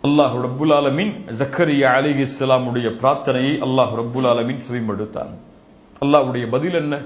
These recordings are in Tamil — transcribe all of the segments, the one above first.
அல்லாஹ் ரப்புல் ஆலமீன் ஜக்கரியா அலிஹிஸ்ஸலாமுடைய பிரார்த்தனையை அல்லாஹ் ரப்புல் ஆலமீன் செவிமடுத்தான் அல்லாஹ்வுடைய பதில் என்ன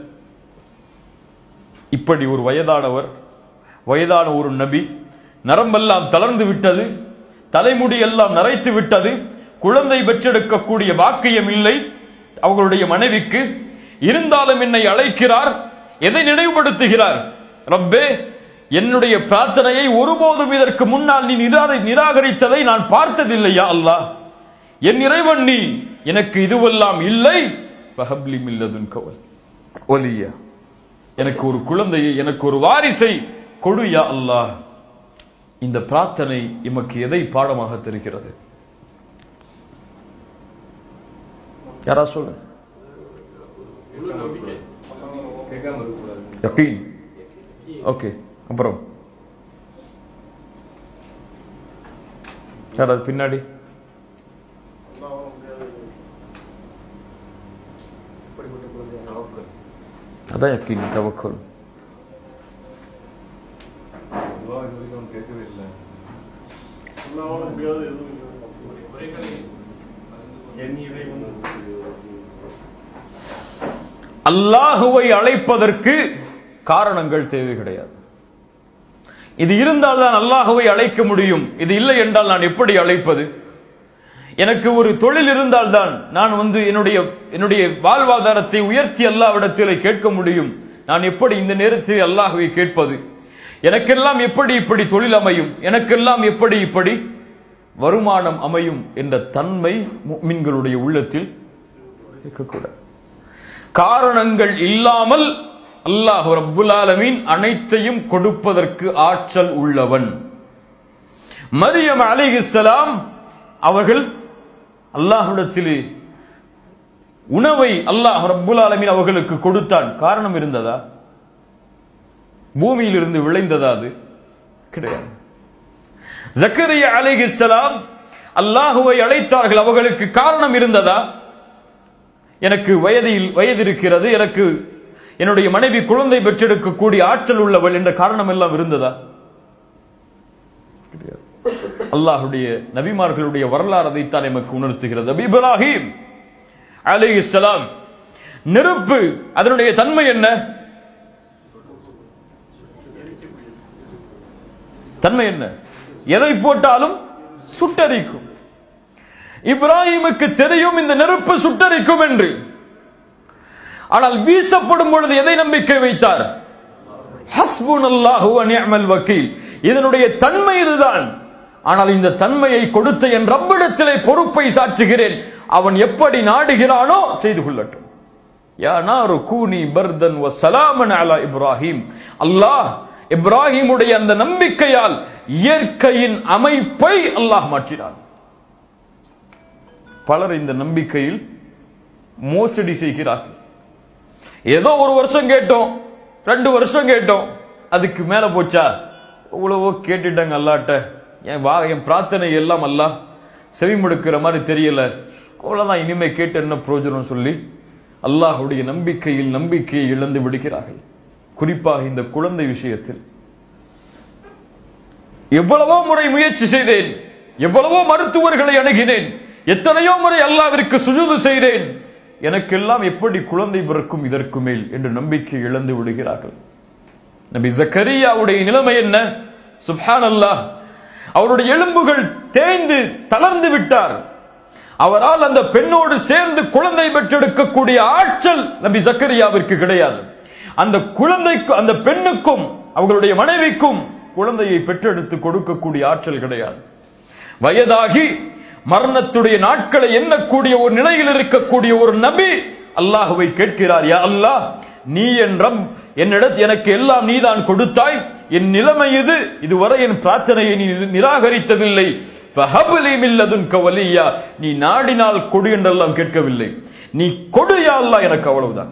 இப்படி ஒரு வயதானவர் வயதான ஒரு நபி நரம்பெல்லாம் தளர்ந்து விட்டது தலைமுடி எல்லாம் நரைத்து விட்டது குழந்தை பெற்றெடுக்கக்கூடிய பாக்கியம் இல்லை அவர்களுடைய மனைவிக்கு இருந்தாலும் என்னை அழைக்கிறார் எதை நினைவுபடுத்துகிறார் ரப்பே என்னுடைய பிரார்த்தனையை ஒருபோதும் இதற்கு முன்னால் நீ நிரா- நிராகரித்ததை நான் பார்த்ததில்லையா அல்லாஹ் என் இறைவன் நீ எனக்கு இதுவெல்லாம் இல்லை ஃபஹப்லி மில்லதுன் கவல் ஒலியா எனக்கு ஒரு குழந்தையை எனக்கு ஒரு வாரிசை கொடு யா அல்லாஹ் இந்த பிரார்த்தனை எமக்கு எதை பாடமாக தெரிகிறது யாரா சொல்லு யகீன் ஓகே அப்புறம் யாராவது பின்னாடி அதான் யக்கீன் தவக்கல் அல்லாஹுவை அழைப்பதற்கு காரணங்கள் தேவை கிடையாது இது இருந்தால் தான் அல்லாஹுவை அழைக்க முடியும் இது இல்லை என்றால் நான் எப்படி அழைப்பது எனக்கு ஒரு தொழில் இருந்தால் தான் நான் வந்து என்னுடைய என்னுடைய வாழ்வாதாரத்தை உயர்த்தி அல்லாவிடத்தில் கேட்க முடியும் நான் எப்படி இந்த நேரத்தில் அல்லாஹுவை கேட்பது எனக்கெல்லாம் எப்படி இப்படி தொழில் அமையும் எனக்கெல்லாம் எப்படி இப்படி வருமானம் அமையும் என்ற தன்மை முஃமின்களுடைய உள்ளத்தில் இருக்கக்கூடாது காரணங்கள் இல்லாமல் அல்லாஹ் ரப்புல் ஆலமீன் அனைத்தையும் கொடுப்பதற்கு ஆற்றல் உள்ளவன் மரியம் அலைஹிஸ்ஸலாம் அவர்கள் அல்லாஹ்விடத்திலே உணவை அல்லாஹ் ரப்புல் ஆலமீன் அவர்களுக்கு கொடுத்தான் காரணம் இருந்ததா பூமியிலிருந்து விளைந்ததா அது கிடையாது ஜக்கரியா அலைஹிஸ்ஸலாம் அல்லாஹுவை அழைத்தார்கள் அவர்களுக்கு காரணம் இருந்ததா எனக்கு வயதில் வயது இருக்கிறது எனக்கு என்னுடைய மனைவி குழந்தை பெற்றெடுக்கக்கூடிய ஆற்றல் உள்ளவள் என்ற காரணம் எல்லாம் இருந்ததா கிடையாது. அல்லாஹுடைய நபிமார்களுடைய வரலாறு அதைத்தான் எமக்கு உணர்த்துகிறது நபி இப்ராஹிம் அலைஹிஸ்ஸலாம் நெருப்பு அதனுடைய தன்மை என்ன தன்மை என்ன எதை போட்டாலும் சுட்டரிக்கும் இப்ராஹிமுக்கு தெரியும் இந்த நெருப்பு சுட்டரிக்கும் என்று ஆனால் வீசப்படும் பொழுது எதை நம்பிக்கை வைத்தார் ஹஸ்புனல்லாஹு வ நிஅமல் வக்கீல் இதனுடைய தன்மை இதுதான் ஆனால் இந்த தன்மையை கொடுத்த என் ரப்பிடத்திலே பொறுப்பை சாற்றுகிறேன் அவன் எப்படி நாடுகிறானோ செய்து கொள்ளட்டும் யா நாரு கூனி பர்தன் வ சலாமன் அலா இப்ராஹிம் அல்லாஹ் இப்ராஹிமுடைய அந்த நம்பிக்கையால் இயற்கையின் அமைப்பை அல்லாஹ் மாற்றினான் பலர் இந்த நம்பிக்கையில் மோசடி செய்கிறார்கள் ஏதோ ஒரு வருஷம் கேட்டோம் ரெண்டு வருஷம் கேட்டோம் அதுக்கு மேல போச்சா இவ்வளவோ கேட்டுட்டாங்க அல்லாட்ட என் வா என் பிரார்த்தனை எல்லாம் அல்லாஹ் செவிமடுக்கிற மாதிரி தெரியல அவ்வளவுதான் இனிமே கேட்டு என்ன பிரயோஜனம் சொல்லி அல்லாஹ்வுடைய நம்பிக்கையில் நம்பிக்கையை இழந்து விடுகிறார்கள் குறிப்பாக இந்த குழந்தை விஷயத்தில் எவ்வளவோ முறை முயற்சி செய்தேன் எவ்வளவோ மருத்துவர்களை அணுகினேன் எத்தனையோ முறை அல்லாவிற்கு சுஜூது செய்தேன் எனக்கெல்லாம் எப்படி குழந்தை பிறக்கும் இதற்கு மேல் என்று நம்பிக்கை இழந்து விடுகிறார்கள் நபி ஜக்கரியாவுடைய நிலைமை என்ன சுப்ஹான் அல்லாஹ் அவருடைய எலும்புகள் தேய்ந்து தளர்ந்து விட்டார் அவரால் அந்த பெண்ணோடு சேர்ந்து குழந்தை பெற்றெடுக்கக்கூடிய ஆற்றல் நபி ஜக்கரியாவிற்கு கிடையாது அந்த குழந்தைக்கு அந்த பெண்ணுக்கும் அவர்களுடைய மனைவிக்கும் குழந்தையை பெற்றெடுத்து கொடுக்கக்கூடிய ஆற்றல் கிடையாது வயதாகி மரணத்துடைய நாட்களை எண்ணக்கூடிய ஒரு நிலையில் இருக்கக்கூடிய ஒரு நபி அல்லாஹுவை கேட்கிறார் யா அல்லாஹ் நீ என் ரப் என்னிடத்து எனக்கு எல்லாம் நீதான் கொடுத்தாய் என் நிலைமை இது இதுவரை என் பிரார்த்தனையை நீ நிராகரித்ததில்லை ஃபஹப்லி மின் லதுன்க வலியா நீ நாடினால் கொடு என்றெல்லாம் கேட்கவில்லை நீ கொடு யா அல்லாஹ் எனக்கு அவ்வளவுதான்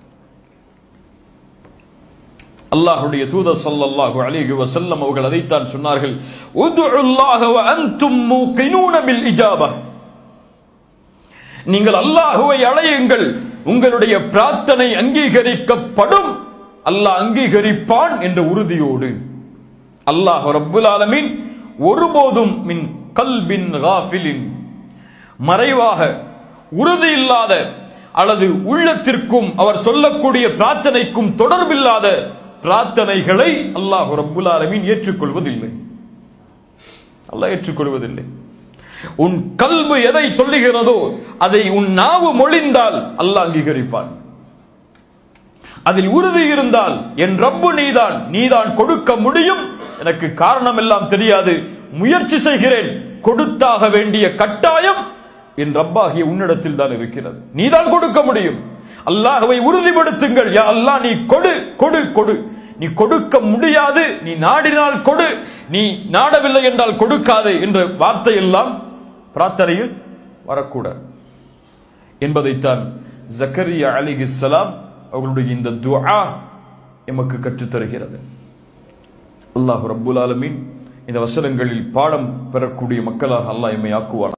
அல்லாஹ்வுடைய தூதர் ஸல்லல்லாஹு அலைஹி வஸல்லம் அவர்கள் அதைத்தான் சொன்னார்கள் உதுல்லாஹ வ அன்தும் மூகினூன பில் இஜாபா நீங்கள் அல்லாஹுவை அழையுங்கள் உங்களுடைய பிரார்த்தனை அங்கீகரிக்கப்படும் அல்லாஹ் அங்கீகரிப்பான் என்ற உறுதியோடு அல்லாஹ் ரப்புல் ஆலமீன் ஒருபோதும் மின் கல்பின் காஃபிலின் மறைவாக உறுதி இல்லாத அல்லது உள்ளத்திற்கும் அவர் சொல்லக்கூடிய பிரார்த்தனைக்கும் தொடர்பில்லாத பிரார்த்தனைகளை அல்லாஹ் ரப்புல் ஆலமீன் ஏற்றுக்கொள்வதில்லை அல்லாஹ் ஏற்றுக்கொள்வதில்லை உன் கல்பு எதை சொல்லுகிறதோ அதை உன் நாவு மொழிந்தால் அல்லாஹ் அங்கீகரிப்பான் அதில் உறுதி இருந்தால் என் ரப்பு நீதான் நீதான் கொடுக்க முடியும் எனக்கு காரணம் எல்லாம் தெரியாது முயற்சி செய்கிறேன் கொடுத்தாக வேண்டிய கட்டாயம் என் ரப்பாகிய உன்னிடத்தில் தான் இருக்கிறது நீதான் கொடுக்க முடியும் அல்லாஹ்வை உறுதிப்படுத்துங்கள் யா அல்லாஹ் நீ கொடு கொடு கொடு நீ கொடுக்க முடியாது நீ நாடினால் கொடு நீ நாடவில்லை என்றால் கொடுக்காதே என்ற வார்த்தை எல்லாம் பிரார்த்தனையில் வரக்கூடாது என்பதைத்தான் ஜக்கரியா அலிஹிஸ்ஸலாம் அவர்களுடைய இந்த துஆ எமக்கு கற்றுத் தருகிறது அல்லாஹ் ரப்புல் ஆலமீன் இந்த வசனங்களில் பாடம் பெறக்கூடிய மக்களாக அல்லாஹ் எம்மை ஆக்குவான்